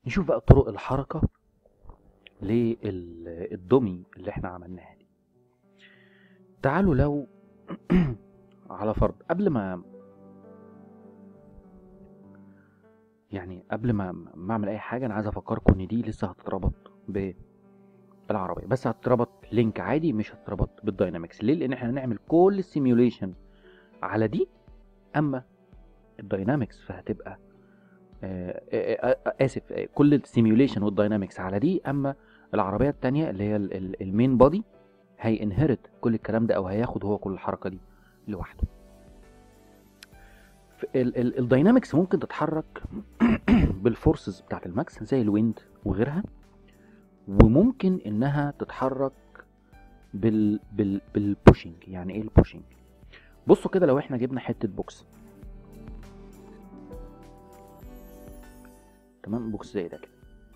نشوف بقى طرق الحركة للدمي اللي احنا عملناها دي تعالوا لو على فرض قبل ما يعني قبل ما ما اعمل اي حاجه انا عايز افكركم ان دي لسه هتتربط بالعربيه بس هتتربط لينك عادي مش هتتربط بالداينامكس ليه لان احنا هنعمل كل السيميوليشن على دي اما الداينامكس فهتبقى آه، آه، آه، اسف آه، كل السيميوليشن والداينامكس على دي اما العربيه التانية اللي هي المين بودي هينهرت كل الكلام ده او هياخد هو كل الحركه دي لوحده ال- ال- الداينامكس ممكن تتحرك بالفورسز بتاعت الماكس زي الويند وغيرها وممكن انها تتحرك بال بال بالبوشنج يعني ايه البوشنج بصوا كده لو احنا جبنا حته بوكس تمام بوكس زي ده كده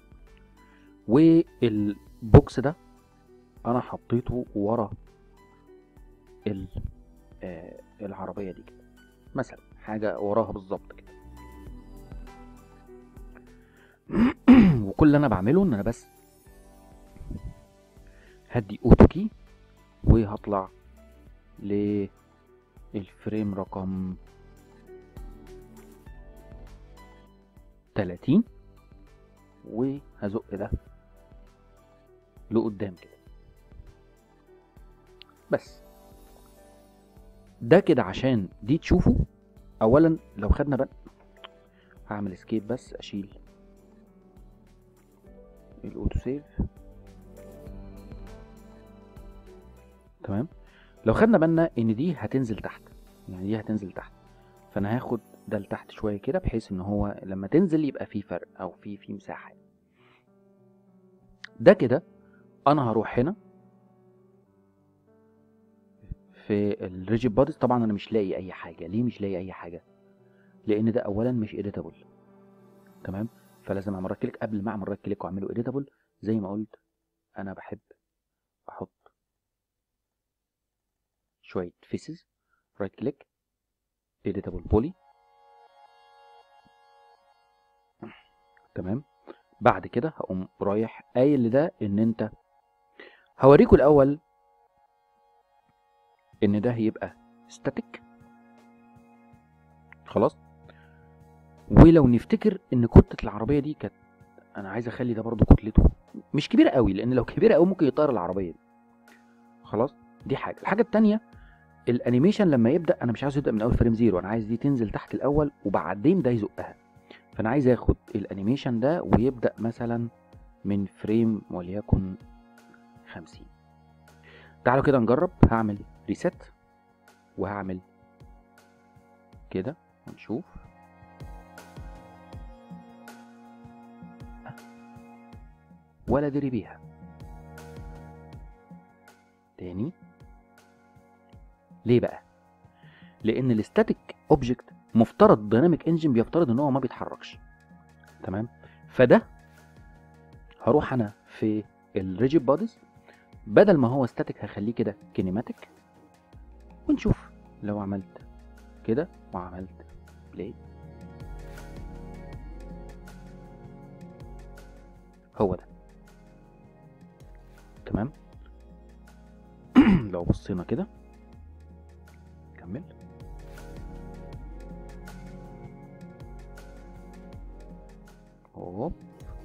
والبوكس ده انا حطيته ورا ال آه العربيه دي كده مثلا حاجه وراها بالظبط كده وكل اللي انا بعمله ان انا بس هدي اوتو كي وهطلع للفريم رقم 30 وهزق ده لقدام كده بس ده كده عشان دي تشوفوا اولا لو خدنا بقى هعمل اسكيب بس اشيل الاوتو سيف تمام لو خدنا بالنا ان دي هتنزل تحت يعني دي هتنزل تحت فانا هاخد ده لتحت شويه كده بحيث ان هو لما تنزل يبقى في فرق او في في مساحه ده كده انا هروح هنا في الريجيد بوديز طبعا انا مش لاقي اي حاجه ليه مش لاقي اي حاجه لان ده اولا مش اديتابل تمام فلازم اعمل رايت كليك قبل ما اعمل رايت كليك واعمله اديتابل زي ما قلت انا بحب احط شويه فيسز رايت كليك اديتابل بولي تمام بعد كده هقوم رايح قايل لده ان انت هوريكم الاول ان ده هيبقى ستاتيك خلاص ولو نفتكر ان كتله العربيه دي كانت انا عايز اخلي ده برضو كتلته مش كبيره قوي لان لو كبيره قوي ممكن يطير العربيه دي خلاص دي حاجه الحاجه التانية الانيميشن لما يبدا انا مش عايز يبدا من اول فريم زيرو انا عايز دي تنزل تحت الاول وبعدين ده يزقها فانا عايز اخد الانيميشن ده ويبدا مثلا من فريم وليكن 50 تعالوا كده نجرب هعمل ريست وهعمل كده ونشوف ولا دري بيها تاني ليه بقى لان الاستاتيك اوبجكت مفترض الديناميك انجن بيفترض ان هو ما بيتحركش تمام فده هروح انا في الريجيد بوديز بدل ما هو ستاتيك هخليه كده كينيماتيك ونشوف لو عملت كده وعملت بلاي هو ده تمام لو بصينا كده كمل هوب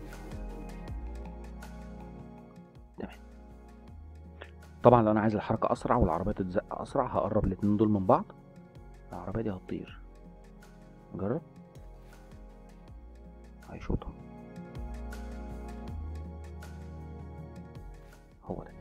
تمام طبعا لو انا عايز الحركه اسرع والعربيه تتزق اسرع هقرب الاتنين دول من بعض العربيه دي هتطير نجرب هيشوطها هو ده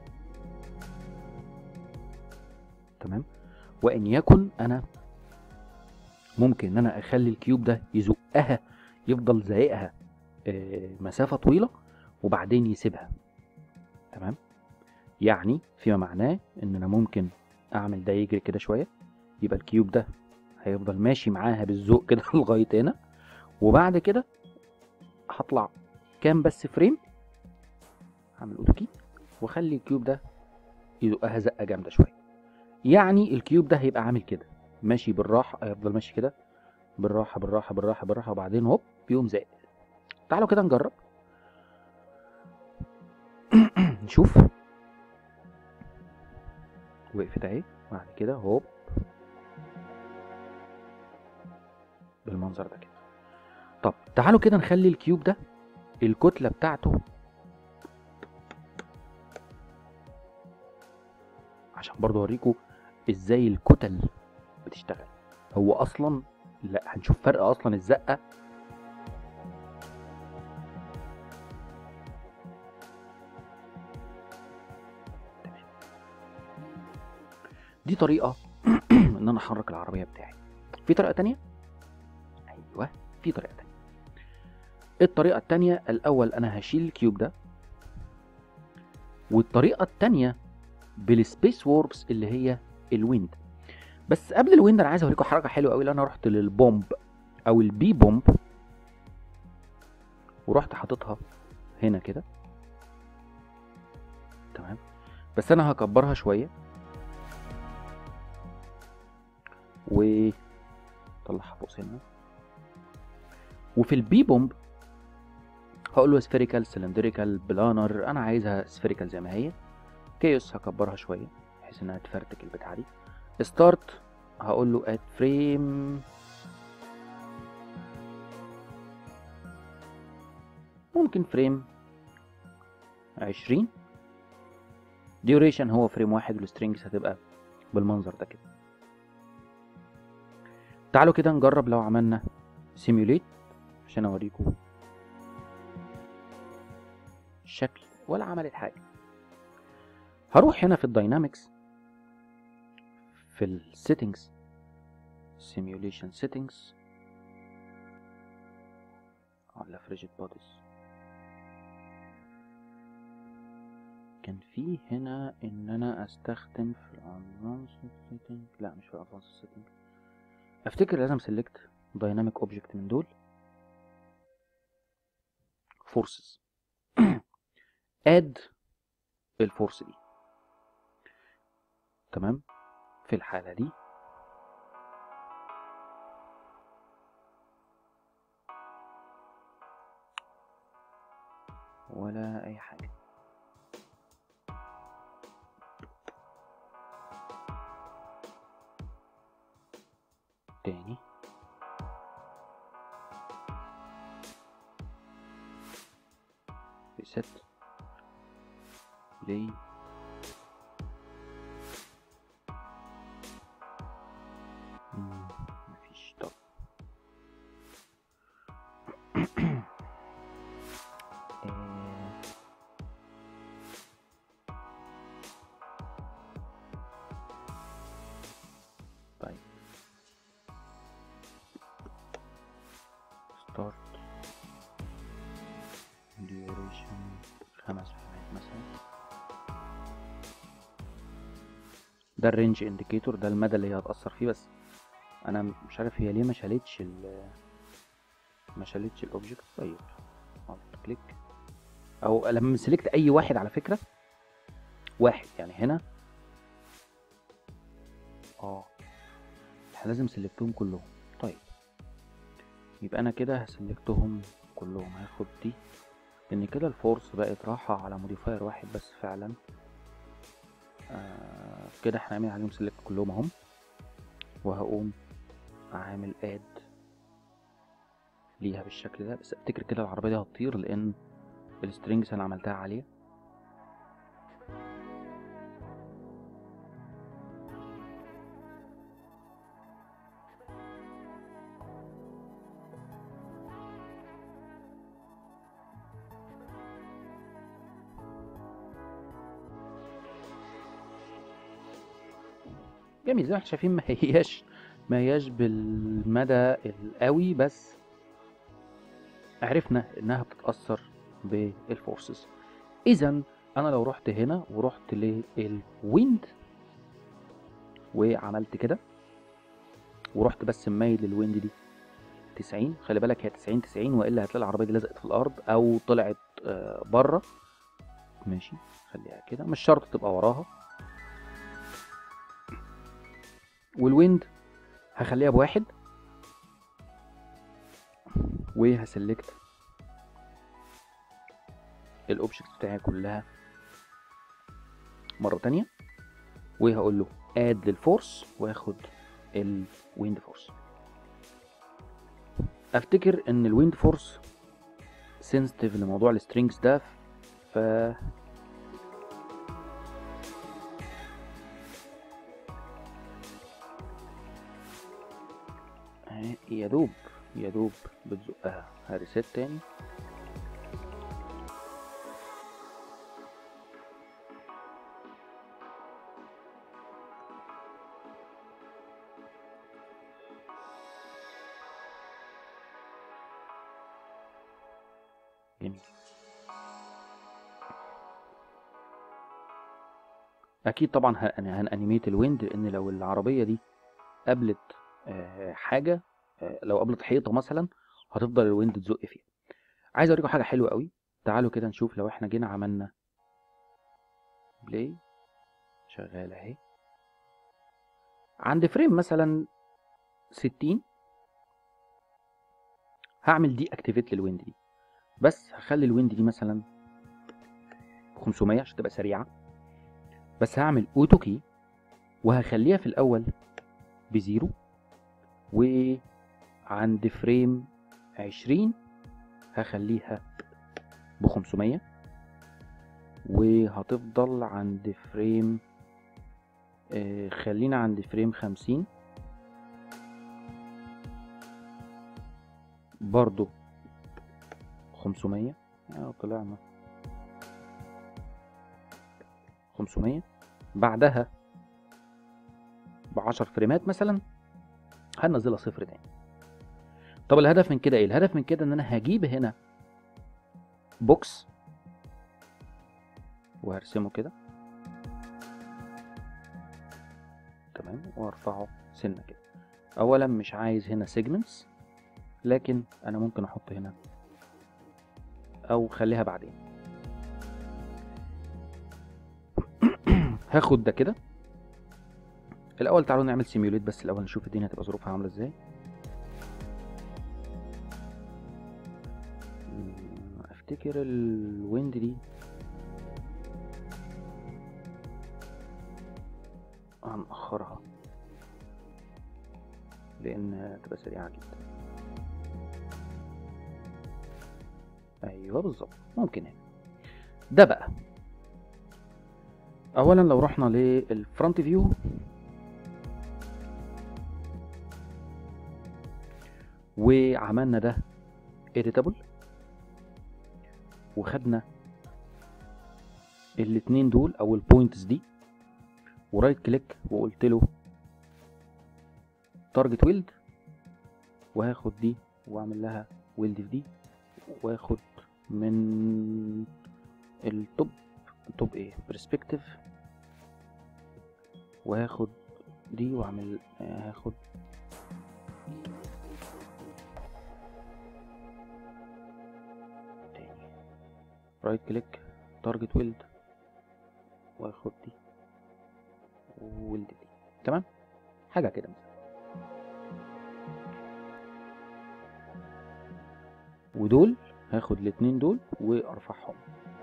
تمام وان يكن انا ممكن ان انا اخلي الكيوب ده يزقها يفضل زايقها آه، مسافه طويله وبعدين يسيبها تمام يعني فيما معناه ان انا ممكن اعمل ده يجري كده شويه يبقى الكيوب ده هيفضل ماشي معاها بالذوق كده لغايه هنا وبعد كده هطلع كام بس فريم هعمل اوتوكي واخلي الكيوب ده يزقها زقه جامده شويه يعني الكيوب ده هيبقى عامل كده ماشي بالراحه هيفضل ماشي كده بالراحه بالراحه بالراحه بالراحه وبعدين هوب بيقوم زائد تعالوا كده نجرب هنشوف وقفت اهي بعد كده هوب بالمنظر ده كده طب تعالوا كده نخلي الكيوب ده الكتله بتاعته عشان برضه اوريكم ازاي الكتل بتشتغل هو اصلا لا هنشوف فرق اصلا الزقه تمام. دي طريقه ان انا احرك العربيه بتاعي في طريقه تانية ايوه في طريقه تانية الطريقه التانية الاول انا هشيل الكيوب ده والطريقه التانية بالسبيس ووربس اللي هي الويند بس قبل الويند انا عايز اوريكم حركه حلوه قوي اللي انا رحت للبومب او البي بومب ورحت حاططها هنا كده تمام بس انا هكبرها شويه و طلعها فوق سنه وفي البي بومب هقول له سفيريكال سلندريكال بلانر انا عايزها سفيريكال زي ما هي كيوس هكبرها شويه بحيث انها تفرتك البتاعه دي ستارت هقول له اد فريم ممكن فريم عشرين ديوريشن هو فريم واحد والسترينجز هتبقى بالمنظر ده كده تعالوا كده نجرب لو عملنا سيميوليت عشان اوريكم الشكل ولا عملت حاجه هروح هنا في الداينامكس في السيتنجز simulation settings على rigid bodies كان في هنا ان انا استخدم في advanced setting لا مش في advanced setting افتكر لازم select dynamic object من دول forces add الفورس دي تمام في الحالة دي ولا أي حاجة تاني ريست بلاي مم، مفيش طب آه، طيب ستارت duration خمس فريمات مثلا ده الرينج انديكيتور ده المدى اللي هي هتأثر فيه بس انا مش عارف هي ليه ما شالتش ال ما شالتش الاوبجكت طيب الت كليك او لما سيلكت اي واحد على فكره واحد يعني هنا اه احنا لازم سيلكتهم كلهم طيب يبقى انا كده هسلكتهم كلهم هاخد دي لان كده الفورس بقت راحة على موديفاير واحد بس فعلا آه كده احنا عاملين عليهم سيلكت كلهم اهم وهقوم عامل اد ليها بالشكل ده بس افتكر كده العربية دي هتطير لان السترينجز انا عملتها عالية جميل زي ما احنا شايفين ما هياش ما هياش بالمدى القوي بس عرفنا انها بتتأثر بالفورسز اذا انا لو رحت هنا ورحت للويند وعملت كده ورحت بس مايل للويند دي 90 خلي بالك هي 90 90 والا هتلاقي العربيه دي لزقت في الارض او طلعت آه، بره ماشي خليها كده مش شرط تبقى وراها والويند هخليها بواحد وهسلكت الاوبجكت بتاعي كلها مره تانية وهقول له اد للفورس واخد الويند فورس افتكر ان الويند فورس سنسيتيف لموضوع السترينجز ده ف أهي يا دوب يا دوب بتزقها هريست تاني جميل اكيد طبعا هن- هنانيميت الويند لان لو العربيه دي قابلت آه، حاجه آه، لو قابلت حيطه مثلا هتفضل الويند تزق فيها عايز اوريكم حاجه حلوه قوي تعالوا كده نشوف لو احنا جينا عملنا بلاي شغاله اهي عند فريم مثلا 60 هعمل دي اكتيفيت للويند دي بس هخلي الويند دي مثلا 500 عشان تبقى سريعه بس هعمل اوتو كي وهخليها في الاول بزيرو وعند فريم 20 هخليها ب 500 وهتفضل عند فريم آه خلينا عند فريم 50 برضو 500 اه طلعنا 500 بعدها ب 10 فريمات مثلا هننزلها صفر تاني طب الهدف من كده ايه الهدف من كده ان انا هجيب هنا بوكس وهرسمه كده تمام وارفعه سنه كده اولا مش عايز هنا سيجمنتس لكن انا ممكن احط هنا او خليها بعدين هاخد ده كده الاول تعالوا نعمل سيميوليت بس الاول نشوف الدنيا هتبقى ظروفها عامله ازاي مم، افتكر الويند دي هنأخرها لان تبقى سريعه جدا ايوه بالظبط ممكن هنا ده بقى اولا لو رحنا للفرونت فيو وعملنا ده editable وخدنا الاتنين دول او البوينتس دي ورايت كليك وقلت له تارجت ويلد وهاخد دي واعمل لها ويلد في دي واخد من التوب توب ايه برسبكتيف وهاخد دي واعمل هاخد تاني رايت كليك تارجت ويلد واخد دي ويلد دي تمام حاجه كده مثلا ودول هاخد الاتنين دول وارفعهم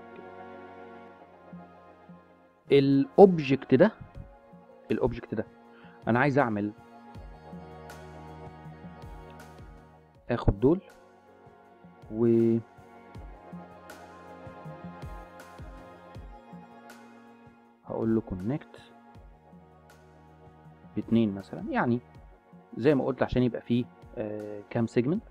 الاوبجكت ده الاوبجكت ده انا عايز اعمل اخد دول و هقول له كونكت باتنين مثلا يعني زي ما قلت عشان يبقى فيه آه كام سيجمنت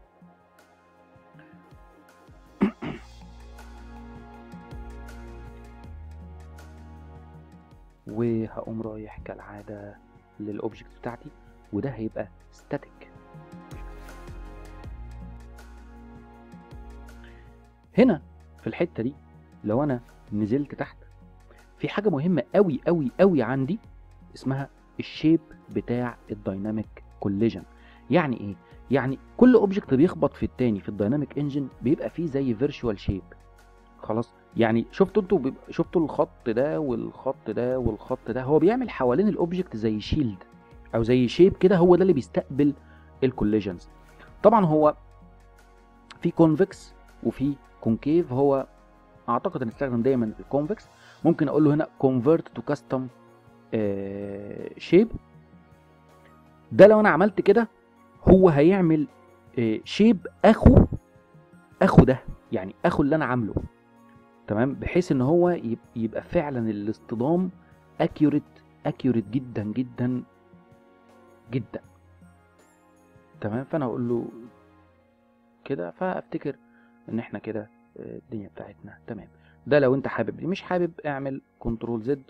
وهقوم رايح كالعادة للأوبجكت بتاعتي وده هيبقى ستاتيك هنا في الحتة دي لو أنا نزلت تحت في حاجة مهمة أوي أوي أوي عندي اسمها الشيب بتاع الدايناميك كوليجن يعني ايه يعني كل اوبجكت بيخبط في التاني في الدايناميك انجن بيبقى فيه زي فيرتشوال شيب خلاص يعني شفتوا انتوا بيبقى- شفتوا الخط ده والخط ده والخط ده هو بيعمل حوالين الاوبجكت زي شيلد او زي شيب كده هو ده اللي بيستقبل الكوليجنز طبعا هو في كونفكس وفي كونكيف هو اعتقد هنستخدم دايما الكونفكس ممكن اقول له هنا convert to custom شيب ده لو انا عملت كده هو هيعمل شيب اخو اخو ده يعني اخو اللي انا عامله تمام بحيث ان هو يب- يبقى فعلا الاصطدام اكيوريت اكيوريت جدا جدا جدا تمام فانا هقول له كده فافتكر ان احنا كده آه، الدنيا بتاعتنا تمام ده لو انت حابب دي مش حابب اعمل كنترول زد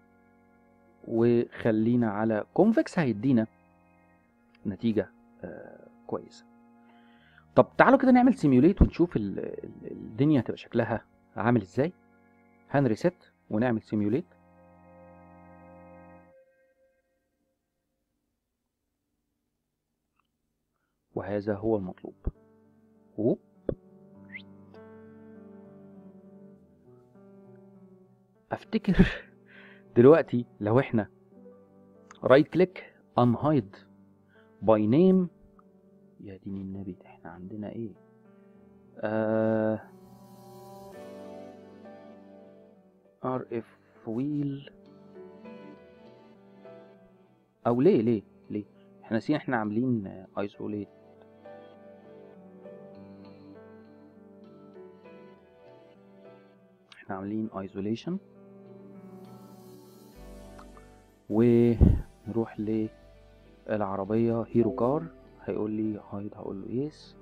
وخلينا على كونفكس هيدينا نتيجة آه كويسة طب تعالوا كده نعمل سيميوليت ونشوف ال- ال- الدنيا هتبقى شكلها عامل ازاي هنريست ونعمل سيميوليت وهذا هو المطلوب هوب افتكر دلوقتي لو احنا رايت كليك unhide by name يا دين النبي احنا عندنا ايه آه RF wheel او ليه ليه ليه احنا ناسيين احنا عاملين ايزوليت احنا عاملين ايزوليشن ونروح للعربية هيرو كار هيقول لي هايد هقول له يس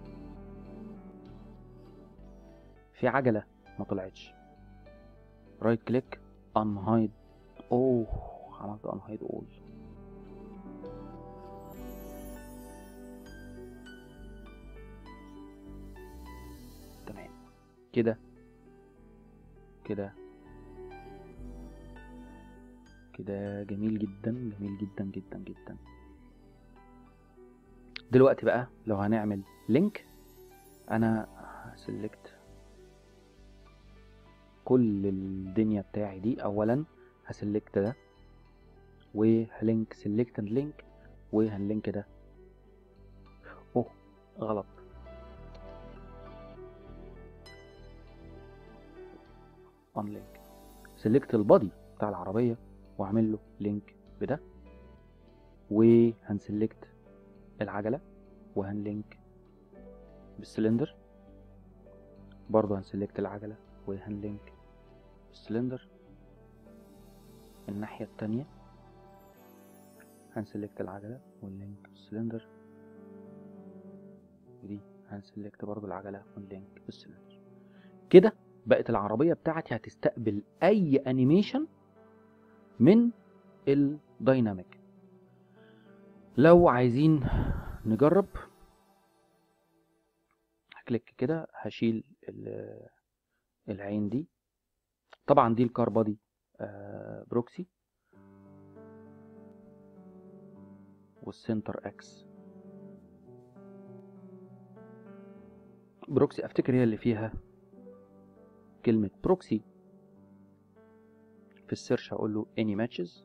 في عجلة ما طلعتش رايت كليك ان هايد اوه عملت ان هايد اول تمام كده كده كده جميل جدا جميل جدا جدا جدا دلوقتي بقى لو هنعمل لينك انا هسلكت كل الدنيا بتاعي دي اولا هسلكت ده وهلينك سلكت لينك وهنلينك ده اوه غلط انلينك سلكت البادي بتاع العربيه واعمل له لينك بده وهنسلكت العجله وهنلينك بالسلندر برضه هنسلكت العجله وهنلينك بالسلندر الناحيه التانية هنسلكت العجله ونلينك بالسلندر ودي هنسلكت برضه العجله ونلينك بالسلندر كده بقت العربيه بتاعتي هتستقبل اي انيميشن من الدايناميك لو عايزين نجرب هكليك كده هشيل ال- العين دي طبعا دي الكار بادي آه، بروكسي والسنتر اكس بروكسي افتكر هي اللي فيها كلمة بروكسي في السيرش هقول له any matches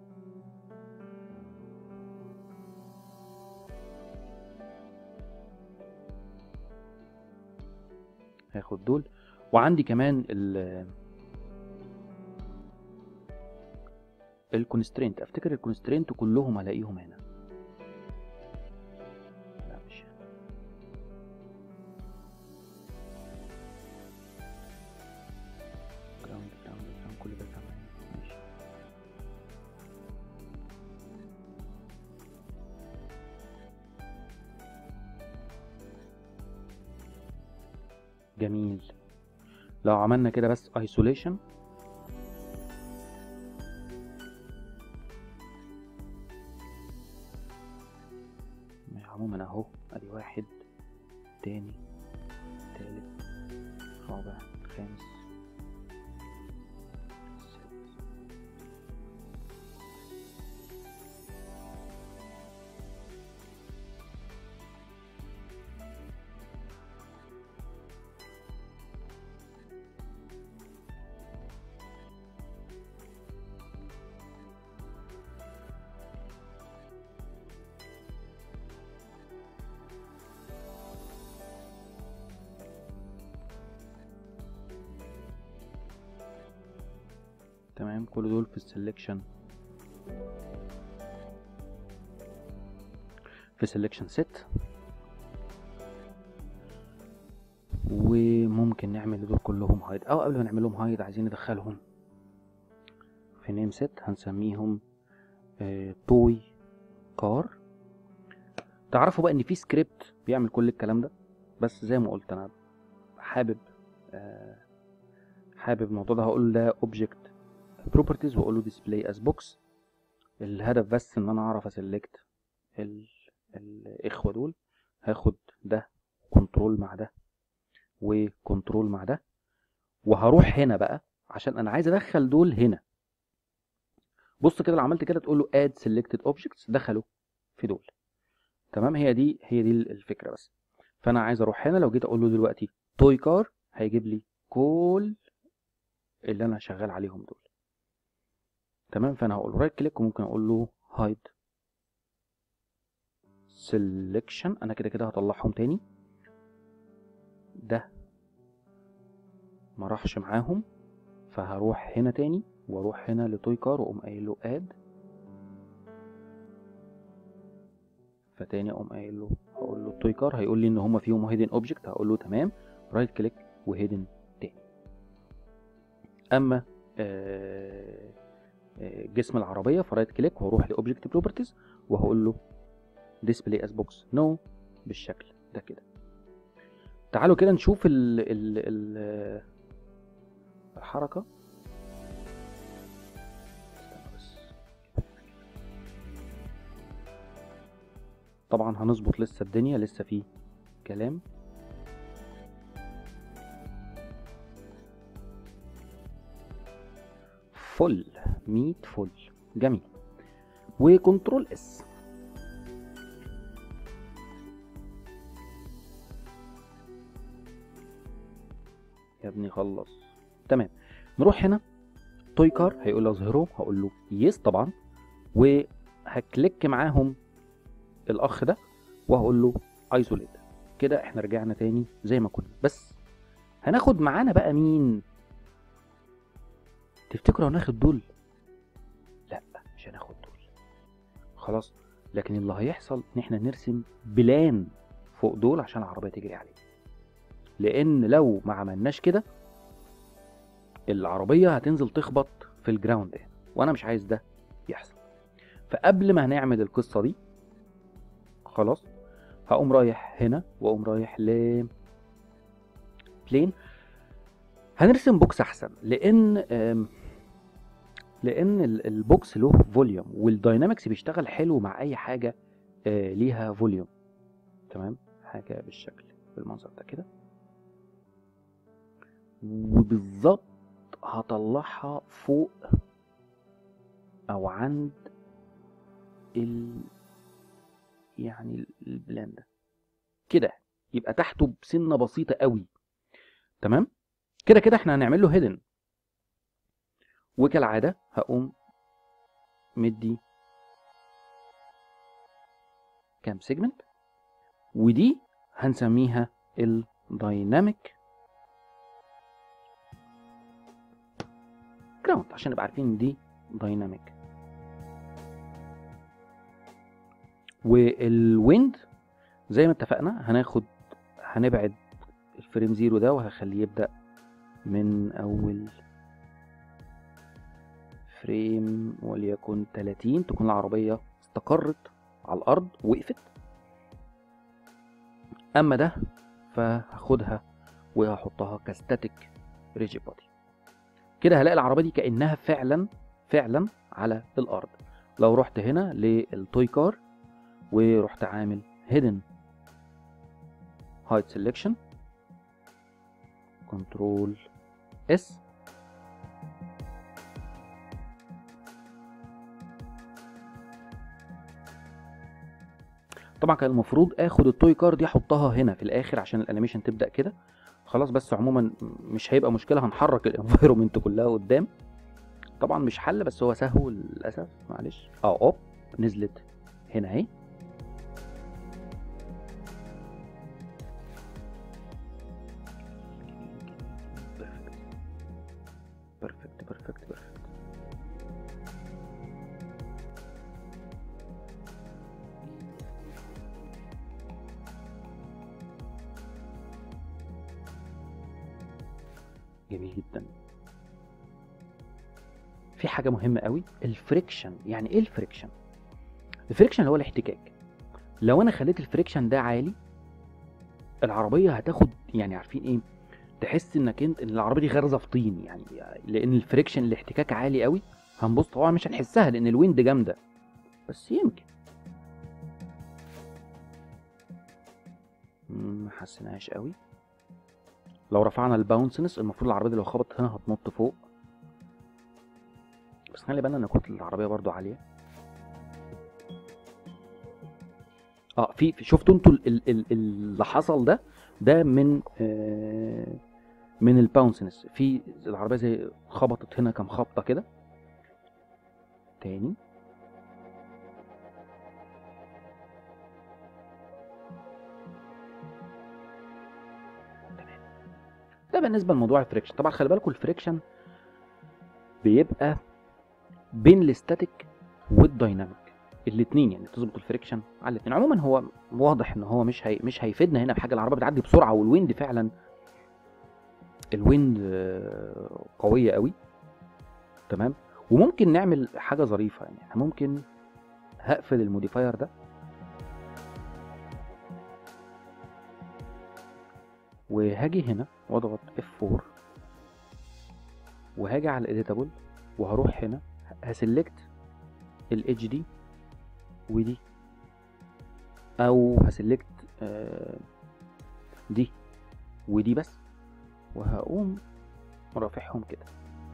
هاخد دول وعندي كمان ال الكونسترينت افتكر الكونسترينت كلهم هلاقيهم هنا لا مش هنا. جراوند جراوند جراوند كل ده تمام ماشي جميل لو عملنا كده بس isolation ماشي، عموما اهو ادي واحد تاني تالت رابع خامس سادس تمام كل دول في السلكشن في سلكشن ست وممكن نعمل دول كلهم هايد او قبل ما نعملهم هايد عايزين ندخلهم في نيم ست هنسميهم آه توي كار تعرفوا بقى ان في سكريبت بيعمل كل الكلام ده بس زي ما قلت انا حابب آه حابب الموضوع ده هقول ده اوبجكت بروبرتيز واقول له ديسبلاي از بوكس الهدف بس ان انا اعرف اسلكت الاخوه دول هاخد ده كنترول مع ده وكنترول مع ده وهروح هنا بقى عشان انا عايز ادخل دول هنا بص كده لو عملت كده تقول له اد سيلكتد اوبجكتس دخلوا في دول تمام هي دي هي دي الفكره بس فانا عايز اروح هنا لو جيت اقول له دلوقتي توي كار هيجيب لي كل اللي انا شغال عليهم دول تمام فانا هقول رايت كليك وممكن اقول له هايد سيلكشن انا كده كده هطلعهم تاني ده ما راحش معاهم فهروح هنا تاني واروح هنا لتوي كار واقوم قايل له اد فتاني اقوم قايل له هقول له توي كار هيقول لي ان هما فيهم هيدن اوبجكت هقول له تمام رايت كليك وهيدن تاني اما آه جسم العربيه فرايت كليك وهروح لاوبجكت بروبرتيز وهقول له ديسبلاي از بوكس نو بالشكل ده كده تعالوا كده نشوف ال ال ال الحركه طبعا هنظبط لسه الدنيا لسه في كلام فل ميت فل جميل وكنترول اس يا ابني خلص تمام نروح هنا توي كار هيقول لي اظهره هقول له يس طبعا وهكليك معاهم الاخ ده وهقول له ايزوليت كده احنا رجعنا تاني زي ما كنا بس هناخد معانا بقى مين تفتكروا هناخد دول لا مش هناخد دول خلاص لكن اللي هيحصل ان احنا نرسم بلان فوق دول عشان العربيه تجري عليه لان لو ما عملناش كده العربيه هتنزل تخبط في الجراوند ده وانا مش عايز ده يحصل فقبل ما هنعمل القصه دي خلاص هقوم رايح هنا واقوم رايح ل بلين هنرسم بوكس احسن لان لان البوكس له فوليوم والداينامكس بيشتغل حلو مع اي حاجه ليها فوليوم تمام حاجه بالشكل بالمنظر ده كده وبالظبط هطلعها فوق او عند ال يعني البلان ده كده يبقى تحته بسنه بسيطه قوي تمام كده كده احنا هنعمل له هيدن وكالعاده هقوم مدي كام سيجمنت ودي هنسميها الدايناميك جراوند عشان نبقى عارفين ان دي دايناميك والويند زي ما اتفقنا هناخد هنبعد الفريم زيرو ده وهخليه يبدأ من أول فريم وليكن 30 تكون العربية استقرت على الأرض وقفت أما ده فهاخدها وهحطها كستاتيك ريجي بودي كده هلاقي العربية دي كأنها فعلا فعلا على الأرض لو رحت هنا للتوي كار ورحت عامل hidden hide selection كنترول اس طبعا كان المفروض اخد التوي كار دي احطها هنا في الاخر عشان الانيميشن تبدا كده خلاص بس عموما مش هيبقى مشكله هنحرك الانفايرومنت كلها قدام طبعا مش حل بس هو سهو للاسف معلش اه اوب نزلت هنا اهي بيرفكت بيرفكت بيرفكت جميل جدا في حاجه مهمه قوي الفريكشن يعني ايه الفريكشن الفريكشن اللي هو الاحتكاك لو انا خليت الفريكشن ده عالي العربيه هتاخد يعني عارفين ايه تحس انك انت ان العربيه دي غارزه في طين يعني لان الفريكشن الاحتكاك عالي قوي هنبص طبعا مش هنحسها لان الويند جامده بس يمكن ما حسيناهاش قوي لو رفعنا الباونسنس المفروض العربيه دي لو خبطت هنا هتنط فوق بس خلي بالنا ان كتله العربيه برضو عاليه اه في في- شفتوا انتوا ال- ال- ال- اللي حصل ده ده من آه من الباونسنس في العربيه زي خبطت هنا كام خبطه كده تاني تمام ده بالنسبه لموضوع الفريكشن طبعا خلي بالكم الفريكشن بيبقى بين الاستاتيك والدايناميك الاثنين يعني تظبط الفريكشن على الاثنين عموما هو واضح ان هو مش هي مش هيفيدنا هنا بحاجه العربيه بتعدي بسرعه والويند فعلا الويند آه، قويه قوي تمام وممكن نعمل حاجه ظريفه يعني احنا ممكن هقفل الموديفاير ده وهاجي هنا واضغط F4 وهاجي على الاديتابل وهروح هنا هسلكت الايدج دي ودي او هسلكت آه، دي ودي بس وهقوم رافعهم كده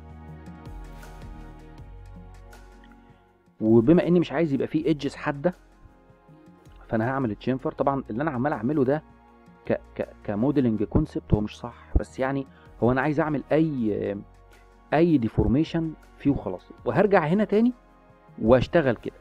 وبما اني مش عايز يبقى فيه ايدجز حاده فانا هعمل تشينفر طبعا اللي انا عمال اعمله ده ك ك كموديلنج كونسبت هو مش صح بس يعني هو انا عايز اعمل اي اي ديفورميشن فيه وخلاص وهرجع هنا تاني واشتغل كده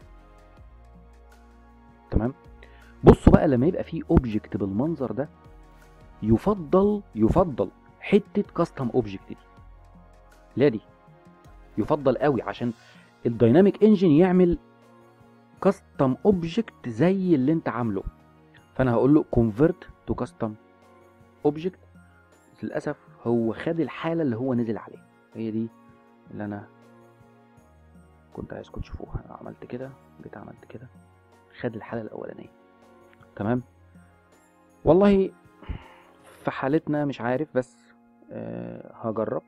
تمام بصوا بقى لما يبقى فيه اوبجكت بالمنظر ده يفضل يفضل حته كاستم اوبجكت دي لا دي يفضل قوي عشان الدايناميك انجن يعمل كاستم اوبجكت زي اللي انت عامله فانا هقول له كونفرت تو كاستم اوبجكت للاسف هو خد الحاله اللي هو نزل عليها هي دي اللي انا كنت عايزكم تشوفوها انا عملت كده جيت عملت كده خد الحاله الاولانيه تمام والله في حالتنا مش عارف بس أه هجرب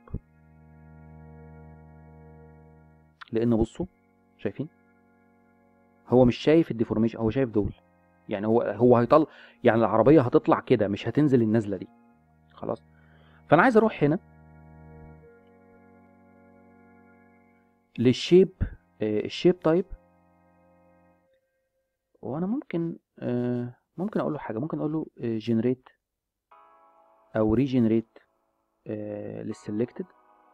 لان بصوا شايفين هو مش شايف الديفورميشن هو شايف دول يعني هو هو هيطلع يعني العربيه هتطلع كده مش هتنزل النزله دي خلاص فانا عايز اروح هنا للشيب آه، الشيب تايب وانا ممكن آه، ممكن اقول له حاجه ممكن اقول له جنريت او ريجنريت للسلكتد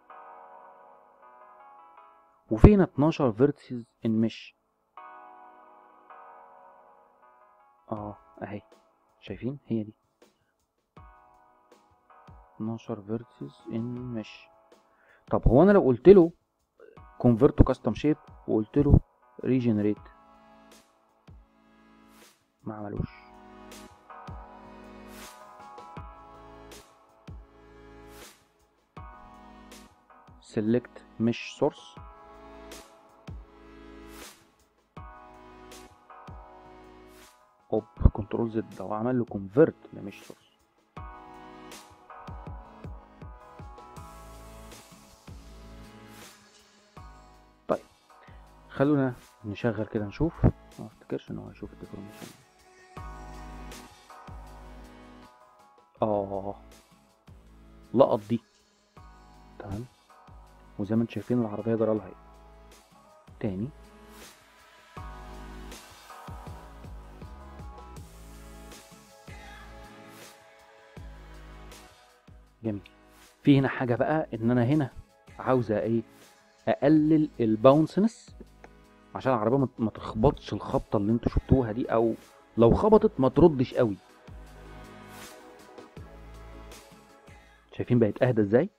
وفي هنا 12 فيرتسز ان مش اه اهي شايفين هي دي 12 فيرتسز ان مش طب هو انا لو قلت له كونفرت كاستم شيب وقلت له ريجنريت ما عملوش select mesh source اوب كنترول زد هو عمل له كونفرت لمش سورس طيب خلونا نشغل كده نشوف ما افتكرش ان هو يشوف الديفورميشن اه لقط دي تمام وزي ما انتم شايفين العربيه جرى لها ايه تاني جميل في هنا حاجه بقى ان انا هنا عاوزه ايه اقلل الباونسنس عشان العربيه ما- ما تخبطش الخبطه اللي انتوا شفتوها دي او لو خبطت ما تردش قوي شايفين بقت اهدى ازاي